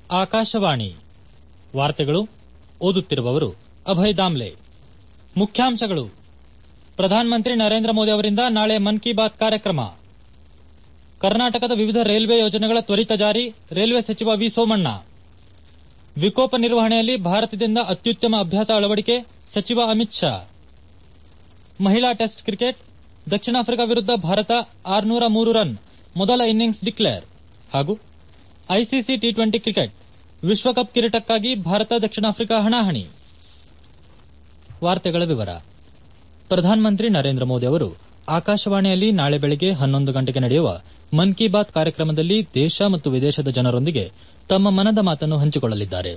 ಆಕಾಶವಾಣಿ ವಾರ್ತೆಗಳು ಓದುತ್ತಿರುವವರು ಅಭಯ್ ದಾಮ್ಲೆ ಮುಖ್ಯಾಂಶಗಳು ಪ್ರಧಾನಮಂತ್ರಿ ನರೇಂದ್ರ ಮೋದಿ ಅವರಿಂದ ನಾಳೆ ಮನ್ ಕಿ ಬಾತ್ ಕಾರ್ಯಕ್ರಮ ಕರ್ನಾಟಕದ ವಿವಿಧ ರೈಲ್ವೆ ಯೋಜನೆಗಳ ತ್ವರಿತ ಜಾರಿ ರೈಲ್ವೆ ಸಚಿವ ವಿ ಸೋಮಣ್ಣ ವಿಕೋಪ ನಿರ್ವಹಣೆಯಲ್ಲಿ ಭಾರತದಿಂದ ಅತ್ಯುತ್ತಮ ಅಭ್ಯಾಸ ಅಳವಡಿಕೆ ಸಚಿವ ಅಮಿತ್ ಶಾ ಮಹಿಳಾ ಟೆಸ್ಟ್ ಕ್ರಿಕೆಟ್ ದಕ್ಷಿಣ ಆಫ್ರಿಕಾ ವಿರುದ್ಧ ಭಾರತ ಆರ್ನೂರ ಮೂರು ರನ್ ಮೊದಲ ಇನ್ನಿಂಗ್ಸ್ ಡಿಕ್ಲೇರ್ ಹಾಗೂ ಐಸಿಸಿ ಟಿ ಟ್ವೆಂಟಿ ಕ್ರಿಕೆಟ್ ವಿಶ್ವಕಪ್ ಕಿರೀಟಕ್ಕಾಗಿ ಭಾರತ ದಕ್ಷಿಣ ಆಫ್ರಿಕಾ ಹಣಾಹಣಿ ವಾರ್ತೆಗಳ ವಿವರ ಪ್ರಧಾನಮಂತ್ರಿ ನರೇಂದ್ರ ಮೋದಿ ಅವರು ಆಕಾಶವಾಣಿಯಲ್ಲಿ ನಾಳೆ ಬೆಳಗ್ಗೆ ಹನ್ನೊಂದು ಗಂಟೆಗೆ ನಡೆಯುವ ಮನ್ ಕಿ ಬಾತ್ ಕಾರ್ಯಕ್ರಮದಲ್ಲಿ ದೇಶ ಮತ್ತು ವಿದೇಶದ ಜನರೊಂದಿಗೆ ತಮ್ಮ ಮನದ ಮಾತನ್ನು ಹಂಚಿಕೊಳ್ಳಲಿದ್ದಾರೆ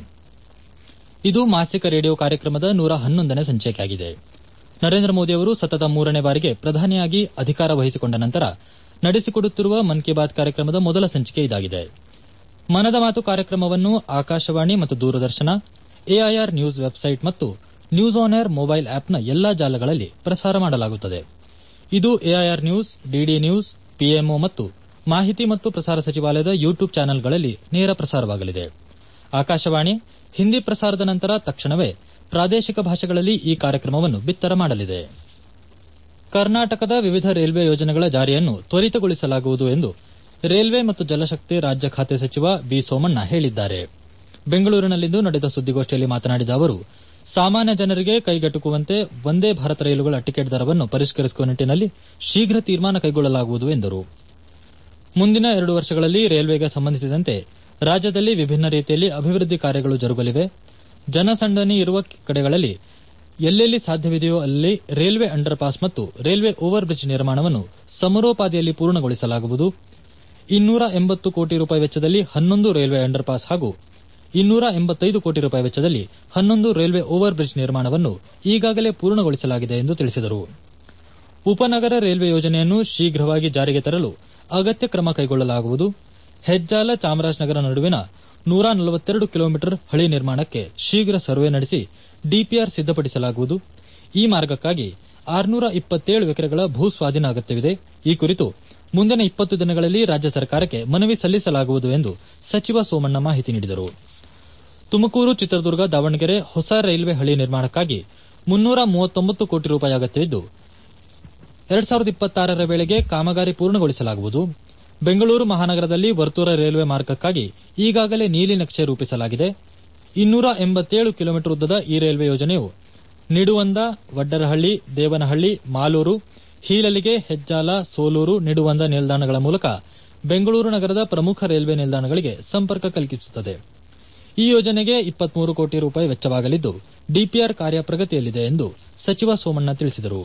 ಇದು ಮಾಸಿಕ ರೇಡಿಯೋ ಕಾರ್ಯಕ್ರಮದ ನೂರ ಹನ್ನೊಂದನೇ ಸಂಚಿಕೆಯಾಗಿದೆ ನರೇಂದ್ರ ಮೋದಿ ಅವರು ಸತತ ಮೂರನೇ ಬಾರಿಗೆ ಪ್ರಧಾನಿಯಾಗಿ ಅಧಿಕಾರ ವಹಿಸಿಕೊಂಡ ನಂತರ ನಡೆಸಿಕೊಡುತ್ತಿರುವ ಮನ್ ಕಿ ಬಾತ್ ಕಾರ್ಯಕ್ರಮದ ಮೊದಲ ಸಂಚಿಕೆ ಇದಾಗಿದೆ ಮನದ ಮಾತು ಕಾರ್ಯಕ್ರಮವನ್ನು ಆಕಾಶವಾಣಿ ಮತ್ತು ದೂರದರ್ಶನ ಎಐಆರ್ ನ್ಯೂಸ್ ವೆಬ್ಸೈಟ್ ಮತ್ತು ನ್ಯೂಸ್ ಆನ್ ಏರ್ ಮೊಬೈಲ್ ಆಪ್ನ ಎಲ್ಲಾ ಜಾಲಗಳಲ್ಲಿ ಪ್ರಸಾರ ಮಾಡಲಾಗುತ್ತದೆ ಇದು AIR news DD news PMO ಮತ್ತು ಮಾಹಿತಿ ಮತ್ತು ಪ್ರಸಾರ ಸಚಿವಾಲಯದ ಯೂಟ್ಯೂಬ್ ಚಾನೆಲ್ಗಳಲ್ಲಿ ನೇರ ಪ್ರಸಾರವಾಗಲಿದೆ ಆಕಾಶವಾಣಿ ಹಿಂದಿ ಪ್ರಸಾರದ ನಂತರ ತಕ್ಷಣವೇ ಪ್ರಾದೇಶಿಕ ಭಾಷೆಗಳಲ್ಲಿ ಈ ಕಾರ್ಯಕ್ರಮವನ್ನು ಬಿತ್ತರ ಮಾಡಲಿದೆ ಕರ್ನಾಟಕದ ವಿವಿಧ ರೈಲ್ವೆ ಯೋಜನೆಗಳ ಜಾರಿಯನ್ನು ತ್ವರಿತಗೊಳಿಸಲಾಗುವುದು ಎಂದು ರೈಲ್ವೆ ಮತ್ತು ಜಲಶಕ್ತಿ ರಾಜ್ಯ ಖಾತೆ ಸಚಿವ ಬಿ ಸೋಮಣ್ಣ ಹೇಳಿದ್ದಾರೆ ಬೆಂಗಳೂರಿನಲ್ಲಿಂದು ನಡೆದ ಸುದ್ದಿಗೋಷ್ಠಿಯಲ್ಲಿ ಮಾತನಾಡಿದ ಅವರು ಸಾಮಾನ್ಯ ಜನರಿಗೆ ಕೈಗೆಟುಕುವಂತೆ ವಂದೇ ಭಾರತ್ ರೈಲುಗಳ ಟಿಕೆಟ್ ದರವನ್ನು ಪರಿಷ್ಕರಿಸುವ ನಿಟ್ಟಿನಲ್ಲಿ ಶೀಘ್ರ ತೀರ್ಮಾನ ಕೈಗೊಳ್ಳಲಾಗುವುದು ಎಂದರು ಮುಂದಿನ ಎರಡು ವರ್ಷಗಳಲ್ಲಿ ರೈಲ್ವೆಗೆ ಸಂಬಂಧಿಸಿದಂತೆ ರಾಜ್ಯದಲ್ಲಿ ವಿಭಿನ್ನ ರೀತಿಯಲ್ಲಿ ಅಭಿವೃದ್ಧಿ ಕಾರ್ಯಗಳು ಜರುಗಲಿವೆ ಜನಸಂದಣಿ ಇರುವ ಕಡೆಗಳಲ್ಲಿ ಎಲ್ಲೆಲ್ಲಿ ಸಾಧ್ಯವಿದೆಯೋ ಅಲ್ಲಿ ರೈಲ್ವೆ ಅಂಡರ್ ಪಾಸ್ ಮತ್ತು ರೈಲ್ವೆ ಓವರ್ ಬ್ರಿಡ್ಜ್ ನಿರ್ಮಾಣವನ್ನು ಸಮರೋಪಾದಿಯಲ್ಲಿ ಪೂರ್ಣಗೊಳಿಸಲಾಗುವುದು ಇನ್ನೂರ ಎಂಬತ್ತು ಕೋಟಿ ರೂಪಾಯಿ ವೆಚ್ಚದಲ್ಲಿ ಹನ್ನೊಂದು ರೈಲ್ವೆ ಅಂಡರ್ ಪಾಸ್ ಹಾಗೂ ಇನ್ನೂರ ಎಂಬತ್ತೈದು ಕೋಟಿ ರೂಪಾಯಿ ವೆಚ್ಚದಲ್ಲಿ ಹನ್ನೊಂದು ರೈಲ್ವೆ ಓವರ್ ಬ್ರಿಡ್ಜ್ ನಿರ್ಮಾಣವನ್ನು ಈಗಾಗಲೇ ಪೂರ್ಣಗೊಳಿಸಲಾಗಿದೆ ಎಂದು ತಿಳಿಸಿದರು ಉಪನಗರ ರೈಲ್ವೆ ಯೋಜನೆಯನ್ನು ಶೀಘ್ರವಾಗಿ ಜಾರಿಗೆ ತರಲು ಅಗತ್ಯ ಕ್ರಮ ಕೈಗೊಳ್ಳಲಾಗುವುದು ಹೆಜ್ಜಾಲ ಚಾಮರಾಜನಗರ ನಡುವಿನ ನೂರ ನಲವತ್ತೆರಡು ಕಿಲೋಮೀಟರ್ ಹಳಿ ನಿರ್ಮಾಣಕ್ಕೆ ಶೀಘ್ರ ಸರ್ವೆ ನಡೆಸಿ ಡಿಪಿಆರ್ ಸಿದ್ದಪಡಿಸಲಾಗುವುದು ಈ ಮಾರ್ಗಕ್ಕಾಗಿ ಆರ್ನೂರ ಇಪ್ಪತ್ತೇಳು ಎಕರೆಗಳ ಭೂ ಸ್ವಾಧೀನ ಅಗತ್ಯವಿದೆ ಈ ಕುರಿತು ಮುಂದಿನ ಇಪ್ಪತ್ತು ದಿನಗಳಲ್ಲಿ ರಾಜ್ಯ ಸರ್ಕಾರಕ್ಕೆ ಮನವಿ ಸಲ್ಲಿಸಲಾಗುವುದು ಎಂದು ಸಚಿವ ಸೋಮಣ್ಣ ಮಾಹಿತಿ ನೀಡಿದರು ತುಮಕೂರು ಚಿತ್ರದುರ್ಗ ದಾವಣಗೆರೆ ಹೊಸ ರೈಲ್ವೆ ಹಳಿ ನಿರ್ಮಾಣಕ್ಕಾಗಿ ಮುನ್ನೂರ ಮೂವತ್ತೊಂಬತ್ತು ಕೋಟಿ ರೂಪಾಯಿ ಅಗತ್ಯವಿದ್ದು ಎರಡ್ ಸಾವಿರದ ಇಪ್ಪತ್ತಾರರ ವೇಳೆಗೆ ಕಾಮಗಾರಿ ಪೂರ್ಣಗೊಳಿಸಲಾಗುವುದು ಬೆಂಗಳೂರು ಮಹಾನಗರದಲ್ಲಿ ವರ್ತೂರ ರೈಲ್ವೆ ಮಾರ್ಗಕ್ಕಾಗಿ ಈಗಾಗಲೇ ನೀಲಿ ನಕ್ಷೆ ರೂಪಿಸಲಾಗಿದೆ ಇನ್ನೂರ ಎಂಬತ್ತೇಳು ಕಿಲೋಮೀಟರ್ ಉದ್ದದ ಈ ರೈಲ್ವೆ ಯೋಜನೆಯು ನಿಡುವಂದ ವಡ್ಡರಹಳ್ಳಿ ದೇವನಹಳ್ಳಿ ಮಾಲೂರು ಹೀಲಲಿಗೆ ಹೆಜ್ಜಾಲ ಸೋಲೂರು ನಿಡುವಂದ ನಿಲ್ದಾಣಗಳ ಮೂಲಕ ಬೆಂಗಳೂರು ನಗರದ ಪ್ರಮುಖ ರೈಲ್ವೆ ನಿಲ್ದಾಣಗಳಿಗೆ ಸಂಪರ್ಕ ಕಲ್ಪಿಸುತ್ತದೆ ಈ ಯೋಜನೆಗೆ ಇಪ್ಪತ್ಮೂರು ಕೋಟಿ ರೂಪಾಯಿ ವೆಚ್ಚವಾಗಲಿದ್ದು ಡಿಪಿಆರ್ ಕಾರ್ಯ ಪ್ರಗತಿಯಲ್ಲಿದೆ ಎಂದು ಸಚಿವ ಸೋಮಣ್ಣ ತಿಳಿಸಿದರು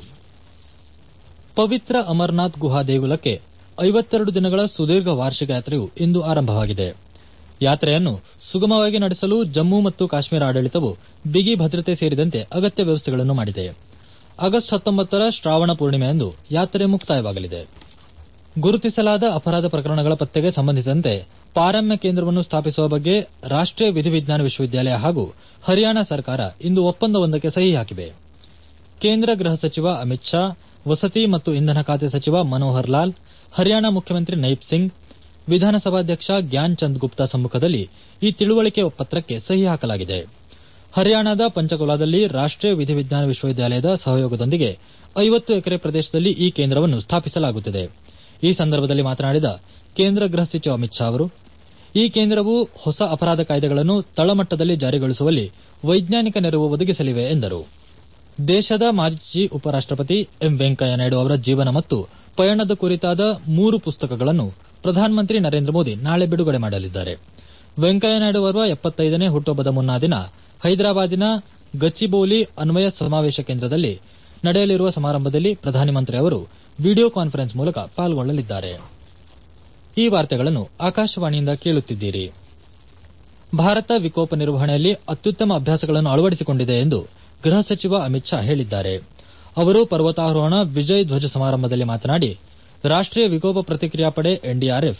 ಪವಿತ್ರ ಅಮರನಾಥ್ ಗುಹಾ ದೇಗುಲಕ್ಕೆ ಐವತ್ತೆರಡು ದಿನಗಳ ಸುದೀರ್ಘ ವಾರ್ಷಿಕ ಯಾತ್ರೆಯು ಇಂದು ಆರಂಭವಾಗಿದೆ ಯಾತ್ರೆಯನ್ನು ಸುಗಮವಾಗಿ ನಡೆಸಲು ಜಮ್ಮು ಮತ್ತು ಕಾಶ್ಮೀರ ಆಡಳಿತವು ಬಿಗಿ ಭದ್ರತೆ ಸೇರಿದಂತೆ ಅಗತ್ಯ ವ್ಯವಸ್ಥೆಗಳನ್ನು ಮಾಡಿದೆ ಆಗಸ್ಟ್ ಹತ್ತೊಂಬತ್ತರ ಶ್ರಾವಣ ಪೂರ್ಣಿಮೆಯಂದು ಯಾತ್ರೆ ಮುಕ್ತಾಯವಾಗಲಿದೆ ಗುರುತಿಸಲಾದ ಅಪರಾಧ ಪ್ರಕರಣಗಳ ಪತ್ತೆಗೆ ಸಂಬಂಧಿಸಿದಂತೆ ಪಾರಮ್ಯ ಕೇಂದ್ರವನ್ನು ಸ್ಥಾಪಿಸುವ ಬಗ್ಗೆ ರಾಷ್ಟೀಯ ವಿಧಿವಿಜ್ಞಾನ ವಿಶ್ವವಿದ್ಯಾಲಯ ಹಾಗೂ ಹರಿಯಾಣ ಸರ್ಕಾರ ಇಂದು ಒಪ್ಪಂದವೊಂದಕ್ಕೆ ಸಹಿ ಹಾಕಿವೆ ಕೇಂದ್ರ ಗೃಹ ಸಚಿವ ಅಮಿತ್ ಶಾ ವಸತಿ ಮತ್ತು ಇಂಧನ ಖಾತೆ ಸಚಿವ ಮನೋಹರ್ ಲಾಲ್ ಹರಿಯಾಣ ಮುಖ್ಯಮಂತ್ರಿ ನೈಪ್ ಸಿಂಗ್ ವಿಧಾನಸಭಾಧ್ಯಕ್ಷ ಗ್ಯಾನ್ ಚಂದ್ ಗುಪ್ತಾ ಸಮ್ಮುಖದಲ್ಲಿ ಈ ತಿಳುವಳಿಕೆ ಪತ್ರಕ್ಕೆ ಸಹಿ ಹಾಕಲಾಗಿದೆ ಹರಿಯಾಣದ ಪಂಚಕುಲಾದಲ್ಲಿ ರಾಷ್ಟೀಯ ವಿಧಿವಿಜ್ಞಾನ ವಿಶ್ವವಿದ್ಯಾಲಯದ ಸಹಯೋಗದೊಂದಿಗೆ ಐವತ್ತು ಎಕರೆ ಪ್ರದೇಶದಲ್ಲಿ ಈ ಕೇಂದ್ರವನ್ನು ಸ್ಥಾಪಿಸಲಾಗುತ್ತಿದೆ ಈ ಸಂದರ್ಭದಲ್ಲಿ ಮಾತನಾಡಿದ ಕೇಂದ್ರ ಗೃಹ ಸಚಿವ ಅಮಿತ್ ಶಾ ಅವರು ಈ ಕೇಂದ್ರವು ಹೊಸ ಅಪರಾಧ ಕಾಯ್ದೆಗಳನ್ನು ತಳಮಟ್ಟದಲ್ಲಿ ಜಾರಿಗೊಳಿಸುವಲ್ಲಿ ವೈಜ್ಞಾನಿಕ ನೆರವು ಒದಗಿಸಲಿವೆ ಎಂದರು ದೇಶದ ಮಾಜಿ ಉಪರಾಷ್ಟಪತಿ ಎಂ ವೆಂಕಯ್ಯ ನಾಯ್ಡು ಅವರ ಜೀವನ ಮತ್ತು ಪಯಣದ ಕುರಿತಾದ ಮೂರು ಪುಸ್ತಕಗಳನ್ನು ಪ್ರಧಾನಮಂತ್ರಿ ನರೇಂದ್ರ ಮೋದಿ ನಾಳೆ ಬಿಡುಗಡೆ ಮಾಡಲಿದ್ದಾರೆ ವೆಂಕಯ್ಯ ನಾಯ್ಡು ಅವರ ಎಪ್ಪತ್ತೈದನೇ ಹುಟ್ಟುಹಬ್ಬದ ಮುನ್ನಾ ದಿನ ಹೈದರಾಬಾದಿನ ಗಚ್ಚಿಬೌಲಿ ಅನ್ವಯ ಸಮಾವೇಶ ಕೇಂದ್ರದಲ್ಲಿ ನಡೆಯಲಿರುವ ಸಮಾರಂಭದಲ್ಲಿ ಪ್ರಧಾನಮಂತ್ರಿ ಅವರು ವಿಡಿಯೋ ಕಾನ್ಫರೆನ್ಸ್ ಮೂಲಕ ಪಾಲ್ಗೊಳ್ಳಲಿದ್ದಾರೆ ಈ ವಾರ್ತೆಗಳನ್ನು ಆಕಾಶವಾಣಿಯಿಂದ ಕೇಳುತ್ತಿದ್ದೀರಿ ಭಾರತ ವಿಕೋಪ ನಿರ್ವಹಣೆಯಲ್ಲಿ ಅತ್ಯುತ್ತಮ ಅಭ್ಯಾಸಗಳನ್ನು ಅಳವಡಿಸಿಕೊಂಡಿದೆ ಎಂದು ಗೃಹ ಸಚಿವ ಅಮಿತ್ ಶಾ ಹೇಳಿದ್ದಾರೆ ಅವರು ಪರ್ವತಾರೋಹಣ ವಿಜಯ್ ಧ್ವಜ ಸಮಾರಂಭದಲ್ಲಿ ಮಾತನಾಡಿ ರಾಷ್ಟೀಯ ವಿಕೋಪ ಪ್ರತಿಕ್ರಿಯಾ ಪಡೆ ಎನ್ಡಿಆರ್ಎಫ್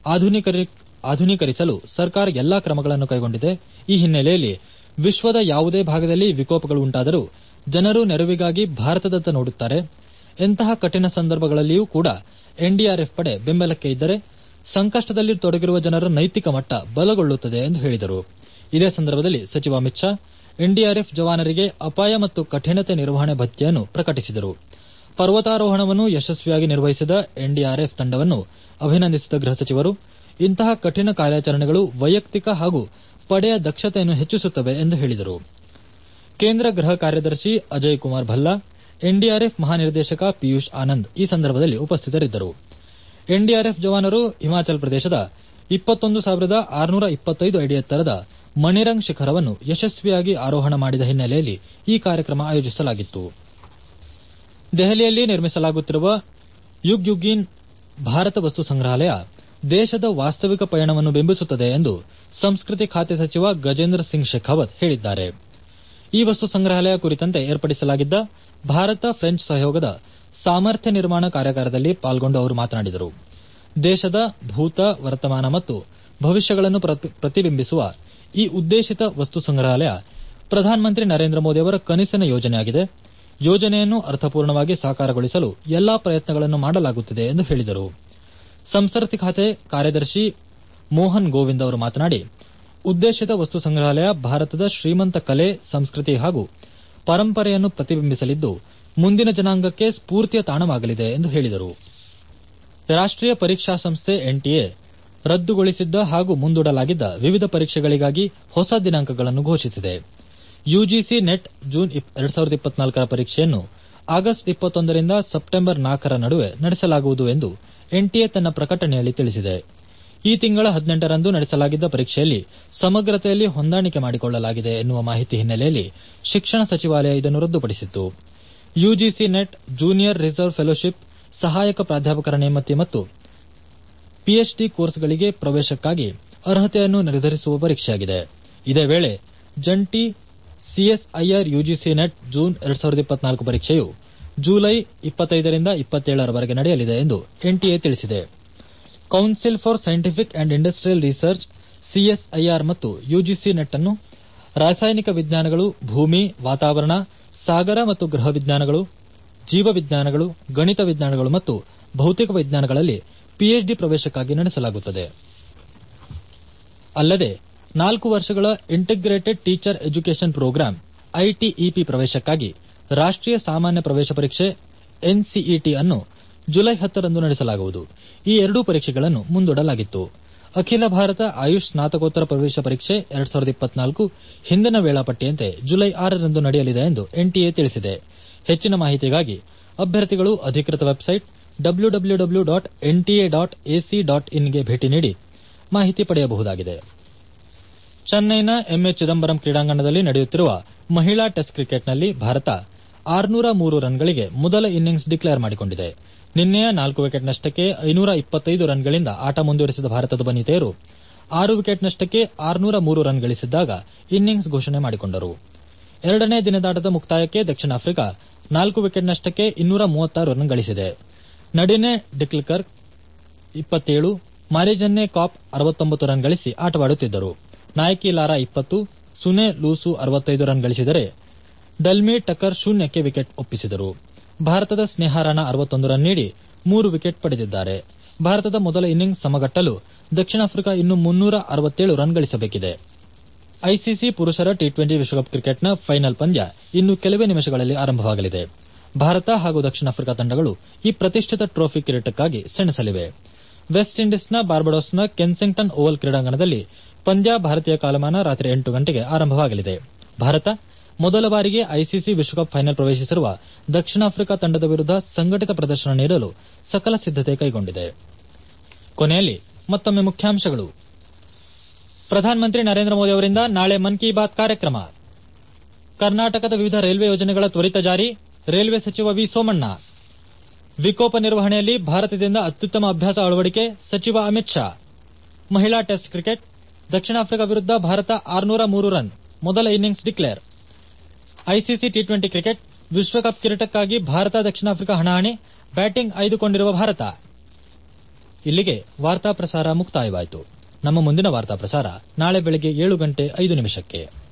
ಆಧುನೀಕರಿಸಲು ಸರ್ಕಾರ ಎಲ್ಲಾ ಕ್ರಮಗಳನ್ನು ಕೈಗೊಂಡಿದೆ ಈ ಹಿನ್ನೆಲೆಯಲ್ಲಿ ವಿಶ್ವದ ಯಾವುದೇ ಭಾಗದಲ್ಲಿ ವಿಕೋಪಗಳು ಉಂಟಾದರೂ ಜನರು ನೆರವಿಗಾಗಿ ಭಾರತದತ್ತ ನೋಡುತ್ತಾರೆ ಎಂತಹ ಕಠಿಣ ಸಂದರ್ಭಗಳಲ್ಲಿಯೂ ಕೂಡ ಎನ್ಡಿಆರ್ಎಫ್ ಪಡೆ ಬೆಂಬಲಕ್ಕೆ ಇದ್ದರೆ ಸಂಕಷ್ಟದಲ್ಲಿ ತೊಡಗಿರುವ ಜನರ ನೈತಿಕ ಮಟ್ಟ ಬಲಗೊಳ್ಳುತ್ತದೆ ಎಂದು ಹೇಳಿದರು ಇದೇ ಸಂದರ್ಭದಲ್ಲಿ ಸಚಿವ ಅಮಿತ್ ಶಾ ಎನ್ಡಿಆರ್ಎಫ್ ಜವಾನರಿಗೆ ಅಪಾಯ ಮತ್ತು ಕಠಿಣತೆ ನಿರ್ವಹಣೆ ಭತ್ಯೆಯನ್ನು ಪ್ರಕಟಿಸಿದರು ಪರ್ವತಾರೋಹಣವನ್ನು ಯಶಸ್ವಿಯಾಗಿ ನಿರ್ವಹಿಸಿದ ಎನ್ಡಿಆರ್ಎಫ್ ತಂಡವನ್ನು ಅಭಿನಂದಿಸಿದ ಗೃಹ ಸಚಿವರು ಇಂತಹ ಕಠಿಣ ಕಾರ್ಯಾಚರಣೆಗಳು ವೈಯಕ್ತಿಕ ಹಾಗೂ ಪಡೆಯ ದಕ್ಷತೆಯನ್ನು ಹೆಚ್ಚಿಸುತ್ತವೆ ಎಂದು ಹೇಳಿದರು ಕೇಂದ್ರ ಗೃಹ ಕಾರ್ಯದರ್ಶಿ ಅಜಯ್ ಕುಮಾರ್ ಭಲ್ಲಾ ಎನ್ಡಿಆರ್ಎಫ್ ಮಹಾನಿರ್ದೇಶಕ ಪಿಯೂಷ್ ಆನಂದ್ ಈ ಸಂದರ್ಭದಲ್ಲಿ ಉಪಸ್ಥಿತರಿದ್ದರು ಎನ್ಡಿಆರ್ಎಫ್ ಜವಾನರು ಹಿಮಾಚಲ ಪ್ರದೇಶದ ಇಪ್ಪತ್ತೊಂದು ಸಾವಿರದ ಆರುನೂರ ಇಪ್ಪತ್ತೈದು ಅಡಿ ಎತ್ತರದ ಮಣಿರಂಗ್ ಶಿಖರವನ್ನು ಯಶಸ್ವಿಯಾಗಿ ಆರೋಹಣ ಮಾಡಿದ ಹಿನ್ನೆಲೆಯಲ್ಲಿ ಈ ಕಾರ್ಯಕ್ರಮ ಆಯೋಜಿಸಲಾಗಿತ್ತು ದೆಹಲಿಯಲ್ಲಿ ನಿರ್ಮಿಸಲಾಗುತ್ತಿರುವ ಯುಗ್ ಯುಗೀನ್ ಭಾರತ ವಸ್ತು ಸಂಗ್ರಹಾಲಯ ದೇಶದ ವಾಸ್ತವಿಕ ಪಯಣವನ್ನು ಬಿಂಬಿಸುತ್ತದೆ ಎಂದು ಸಂಸ್ಕೃತಿ ಖಾತೆ ಸಚಿವ ಗಜೇಂದ್ರ ಸಿಂಗ್ ಶೆಖಾವತ್ ಹೇಳಿದ್ದಾರೆ ಈ ವಸ್ತು ಸಂಗ್ರಹಾಲಯ ಕುರಿತಂತೆ ಏರ್ಪಡಿಸಲಾಗಿದ್ದ ಭಾರತ ಫ್ರೆಂಚ್ ಸಹಯೋಗದ ಸಾಮರ್ಥ್ಯ ನಿರ್ಮಾಣ ಕಾರ್ಯಾಗಾರದಲ್ಲಿ ಪಾಲ್ಗೊಂಡು ಅವರು ಮಾತನಾಡಿದರು ದೇಶದ ಭೂತ ವರ್ತಮಾನ ಮತ್ತು ಭವಿಷ್ಯಗಳನ್ನು ಪ್ರತಿಬಿಂಬಿಸುವ ಈ ಉದ್ದೇಶಿತ ವಸ್ತು ಸಂಗ್ರಹಾಲಯ ಪ್ರಧಾನಮಂತ್ರಿ ನರೇಂದ್ರ ಮೋದಿ ಅವರ ಕನಸಿನ ಯೋಜನೆಯಾಗಿದೆ ಯೋಜನೆಯನ್ನು ಅರ್ಥಪೂರ್ಣವಾಗಿ ಸಾಕಾರಗೊಳಿಸಲು ಎಲ್ಲಾ ಪ್ರಯತ್ನಗಳನ್ನು ಮಾಡಲಾಗುತ್ತಿದೆ ಎಂದು ಹೇಳಿದರು ಸಂಸ್ಕೃತಿ ಖಾತೆ ಕಾರ್ಯದರ್ಶಿ ಮೋಹನ್ ಗೋವಿಂದ್ ಅವರು ಮಾತನಾಡಿ ಉದ್ದೇಶಿತ ವಸ್ತು ಸಂಗ್ರಹಾಲಯ ಭಾರತದ ಶ್ರೀಮಂತ ಕಲೆ ಸಂಸ್ಕೃತಿ ಹಾಗೂ ಪರಂಪರೆಯನ್ನು ಪ್ರತಿಬಿಂಬಿಸಲಿದ್ದು ಮುಂದಿನ ಜನಾಂಗಕ್ಕೆ ಸ್ಫೂರ್ತಿಯ ತಾಣವಾಗಲಿದೆ ಎಂದು ಹೇಳಿದರು ರಾಷ್ಟೀಯ ಪರೀಕ್ಷಾ ಸಂಸ್ಥೆ ಎನ್ಟಿಎ ರದ್ದುಗೊಳಿಸಿದ್ದ ಹಾಗೂ ಮುಂದೂಡಲಾಗಿದ್ದ ವಿವಿಧ ಪರೀಕ್ಷೆಗಳಿಗಾಗಿ ಹೊಸ ದಿನಾಂಕಗಳನ್ನು ಘೋಷಿಸಿದೆ ಯುಜಿಸಿ ನೆಟ್ ಜೂನ್ ಎರಡ್ ಸಾವಿರದ ಇಪ್ಪತ್ನಾಲ್ಕರ ಪರೀಕ್ಷೆಯನ್ನು ಆಗಸ್ಟ್ ಇಪ್ಪತ್ತೊಂದರಿಂದ ಸೆಪ್ಟೆಂಬರ್ ನಾಲ್ಕರ ನಡುವೆ ನಡೆಸಲಾಗುವುದು ಎಂದು ಎನ್ಟಿಎ ತನ್ನ ಪ್ರಕಟಣೆಯಲ್ಲಿ ತಿಳಿಸಿದೆ ಈ ತಿಂಗಳ ಹದಿನೆಂಟರಂದು ನಡೆಸಲಾಗಿದ್ದ ಪರೀಕ್ಷೆಯಲ್ಲಿ ಸಮಗ್ರತೆಯಲ್ಲಿ ಹೊಂದಾಣಿಕೆ ಮಾಡಿಕೊಳ್ಳಲಾಗಿದೆ ಎನ್ನುವ ಮಾಹಿತಿ ಹಿನ್ನೆಲೆಯಲ್ಲಿ ಶಿಕ್ಷಣ ಸಚಿವಾಲಯ ಇದನ್ನು ರದ್ದುಪಡಿಸಿತ್ತು UGC NET junior reserve fellowship ಸಹಾಯಕ ಪ್ರಾಧ್ಯಾಪಕರ ನೇಮತಿ ಮತ್ತು ಪಿಎಚ್ಡಿ ಕೋರ್ಸ್ಗಳಿಗೆ ಪ್ರವೇಶಕ್ಕಾಗಿ ಅರ್ಹತೆಯನ್ನು ನಿರ್ಧರಿಸುವ ಪರೀಕ್ಷೆಯಾಗಿದೆ ಇದೇ ವೇಳೆ ಜಂಟಿ ಸಿಎಸ್ಐಆರ್ ಯುಜಿಸಿ ನೆಟ್ ಜೂನ್ ಎರಡ್ ಸಾವಿರದ ಇಪ್ಪತ್ನಾಲ್ಕು ಪರೀಕ್ಷೆಯು ಜುಲೈ ಇಪ್ಪತ್ತೈದರಿಂದ ಇಪ್ಪತ್ತೇಳರವರೆಗೆ ನಡೆಯಲಿದೆ ಎಂದು ಎನ್ಟಿಎ ತಿಳಿಸಿದೆ council for scientific and industrial research CSIR ಮತ್ತು ಯುಜಿಸಿ ನೆಟ್ ಅನ್ನು ರಾಸಾಯನಿಕ ವಿಜ್ಞಾನಗಳು ಭೂಮಿ ವಾತಾವರಣ ಸಾಗರ ಮತ್ತು ಗೃಹ ವಿಜ್ಞಾನಗಳು ಜೀವ ವಿಜ್ಞಾನಗಳು ಗಣಿತ ವಿಜ್ಞಾನಗಳು ಮತ್ತು ಭೌತಿಕ ವಿಜ್ಞಾನಗಳಲ್ಲಿ ಪಿಎಚ್ಡಿ ಪ್ರವೇಶಕ್ಕಾಗಿ ನಡೆಸಲಾಗುತ್ತದೆ ಅಲ್ಲದೆ ನಾಲ್ಕು ವರ್ಷಗಳ integrated teacher education programme ITEP ಪ್ರವೇಶಕ್ಕಾಗಿ ರಾಷ್ಟೀಯ ಸಾಮಾನ್ಯ ಪ್ರವೇಶ ಪರೀಕ್ಷೆ ಎನ್ಸಿಇಟಿ ಅನ್ನು ಜುಲೈ ಹತ್ತರಂದು ನಡೆಸಲಾಗುವುದು ಈ ಎರಡೂ ಪರೀಕ್ಷೆಗಳನ್ನು ಮುಂದೂಡಲಾಗಿತ್ತು ಅಖಿಲ ಭಾರತ ಆಯುಷ್ ಸ್ನಾತಕೋತ್ತರ ಪ್ರವೇಶ ಪರೀಕ್ಷೆ ಎರಡ್ ಸಾವಿರದ ಇಪ್ಪತ್ನಾಲ್ಕು ಹಿಂದಿನ ವೇಳಾಪಟ್ಟಿಯಂತೆ ಜುಲೈ ಆರರಂದು ನಡೆಯಲಿದೆ ಎಂದು ಎನ್ಟಿಎ ತಿಳಿಸಿದೆ ಹೆಚ್ಚಿನ ಮಾಹಿತಿಗಾಗಿ ಅಭ್ಯರ್ಥಿಗಳು ಅಧಿಕೃತ website W W W dot NTA dot AC dot ಇನ್ಗೆ ಭೇಟಿ ನೀಡಿ ಮಾಹಿತಿ ಪಡೆಯಬಹುದಾಗಿದೆ ಚೆನ್ನೈನ ಎಂಎ ಚಿದಂಬರಂ ಕ್ರೀಡಾಂಗಣದಲ್ಲಿ ನಡೆಯುತ್ತಿರುವ ಮಹಿಳಾ ಟೆಸ್ಟ್ ಕ್ರಿಕೆಟ್ನಲ್ಲಿ ಭಾರತ ಆರುನೂರ ಮೂರು ರನ್ಗಳಿಗೆ ಮೊದಲ ಇನ್ನಿಂಗ್ಸ್ ಡಿಕ್ಲೇರ್ ಮಾಡಿಕೊಂಡಿದೆ ನಿನ್ನೆಯ ನಾಲ್ಕು ವಿಕೆಟ್ ನಷ್ಟಕ್ಕೆ ಐನೂರ ಇಪ್ಪತ್ತೈದು ರನ್ಗಳಿಂದ ಆಟ ಮುಂದುವರೆಸಿದ ಭಾರತದ ವನಿತೆಯರು ಆರು ವಿಕೆಟ್ ನಷ್ಟಕ್ಕೆ ಆರುನೂರ ಮೂರು ರನ್ ಗಳಿಸಿದ್ದಾಗ ಇನ್ನಿಂಗ್ಸ್ ಘೋಷಣೆ ಮಾಡಿಕೊಂಡರು ಎರಡನೇ ದಿನದಾಟದ ಮುಕ್ತಾಯಕ್ಕೆ ದಕ್ಷಿಣ ಆಫ್ರಿಕಾ ನಾಲ್ಕು ವಿಕೆಟ್ ನಷ್ಟಕ್ಕೆ ಇನ್ನೂರ ಮೂವತ್ತಾರು ರನ್ ಗಳಿಸಿದೆ ನಡಿನೆ ಡಿಕ್ಲರ್ಕ್ ಇಪ್ಪತ್ತೇಳು ಮಾರಿಜನ್ನೆ ಕಾಪ್ ಅರವತ್ತೊಂಬತ್ತು ರನ್ ಗಳಿಸಿ ಆಟವಾಡುತ್ತಿದ್ದರು ನಾಯಕಿ ಲಾರಾ ಇಪ್ಪತ್ತು ಸುನೆ ಲೂಸು ಅರವತ್ತೈದು ರನ್ ಗಳಿಸಿದರೆ ಡಲ್ಮಿ ಟಕರ್ ಶೂನ್ಯಕ್ಕೆ ವಿಕೆಟ್ ಒಪ್ಪಿಸಿದರು ಭಾರತದ ಸ್ನೇಹ ರಾಣಾ ಅರವತ್ತೊಂದು ರನ್ ನೀಡಿ ಮೂರು ವಿಕೆಟ್ ಪಡೆದಿದ್ದಾರೆ ಭಾರತದ ಮೊದಲ ಇನ್ನಿಂಗ್ಸ್ ಸಮಗಟ್ಟಲು ದಕ್ಷಿಣ ಆಫ್ರಿಕಾ ಇನ್ನು ಮುನ್ನೂರ ಅರವತ್ತೇಳು ರನ್ ಗಳಿಸಬೇಕಿದೆ ಐಸಿಸಿ ಪುರುಷರ ಟಿ ಟ್ವೆಂಟಿ ವಿಶ್ವಕಪ್ ಕ್ರಿಕೆಟ್ನ ಫೈನಲ್ ಪಂದ್ಯ ಇನ್ನು ಕೆಲವೇ ನಿಮಿಷಗಳಲ್ಲಿ ಆರಂಭವಾಗಲಿದೆ ಭಾರತ ಹಾಗೂ ದಕ್ಷಿಣ ಆಫ್ರಿಕಾ ತಂಡಗಳು ಈ ಪ್ರತಿಷ್ಠಿತ ಟ್ರೋಫಿ ಕಿರೀಟಕ್ಕಾಗಿ ಸೆಣಸಲಿವೆ ವೆಸ್ಟ್ ಇಂಡೀಸ್ನ ಬಾರ್ಬಡೋಸ್ನ ಕೆನ್ಸಿಂಗ್ಟನ್ ಓವಲ್ ಕ್ರೀಡಾಂಗಣದಲ್ಲಿ ಪಂದ್ಯ ಭಾರತೀಯ ಕಾಲಮಾನ ರಾತ್ರಿ ಎಂಟು ಗಂಟೆಗೆ ಆರಂಭವಾಗಲಿದೆ ಭಾರತ ಮೊದಲ ಬಾರಿಗೆ ಐಸಿಸಿ ವಿಶ್ವಕಪ್ ಫೈನಲ್ ಪ್ರವೇಶಿಸಿರುವ ದಕ್ಷಿಣ ಆಫ್ರಿಕಾ ತಂಡದ ವಿರುದ್ಧ ಸಂಘಟಿತ ಪ್ರದರ್ಶನ ನೀಡಲು ಸಕಲ ಸಿದ್ದತೆ ಕೈಗೊಂಡಿದೆ ಕೊನೆಯಲ್ಲಿ ಮತ್ತೊಮ್ಮೆ ಮುಖ್ಯಾಂಶಗಳು ಪ್ರಧಾನಮಂತ್ರಿ ನರೇಂದ್ರ ಮೋದಿ ಅವರಿಂದ ನಾಳೆ ಮನ್ ಕಿ ಬಾತ್ ಕಾರ್ಯಕ್ರಮ ಕರ್ನಾಟಕದ ವಿವಿಧ ರೈಲ್ವೆ ಯೋಜನೆಗಳ ತ್ವರಿತ ಜಾರಿ ರೈಲ್ವೆ ಸಚಿವ ವಿ ಸೋಮಣ್ಣ ವಿಕೋಪ ನಿರ್ವಹಣೆಯಲ್ಲಿ ಭಾರತದಿಂದ ಅತ್ಯುತ್ತಮ ಅಭ್ಯಾಸ ಅಳವಡಿಕೆ ಸಚಿವ ಅಮಿತ್ ಶಾ ಮಹಿಳಾ ಟೆಸ್ಟ್ ಕ್ರಿಕೆಟ್ ದಕ್ಷಿಣ ಆಫ್ರಿಕಾ ವಿರುದ್ಧ ಭಾರತ ಆರುನೂರ ಮೂರು ರನ್ ಮೊದಲ innings declare ICC T twenty cricket ವಿಶ್ವಕಪ್ ಕಿರೀಟಕ್ಕಾಗಿ ಭಾರತ ದಕ್ಷಿಣ ಆಫ್ರಿಕಾ ಹಣಾಹಣಿ ಬ್ಯಾಟಿಂಗ್ ಆಯ್ದುಕೊಂಡಿರುವ ಭಾರತ ಇಲ್ಲಿಗೆ ವಾರ್ತಾ ಪ್ರಸಾರ ಮುಕ್ತಾಯವಾಯಿತು ನಮ್ಮ ಮುಂದಿನ ವಾರ್ತಾ ಪ್ರಸಾರ ನಾಳೆ ಬೆಳಗ್ಗೆ ಏಳು ಗಂಟೆ ಐದು ನಿಮಿಷಕ್ಕೆ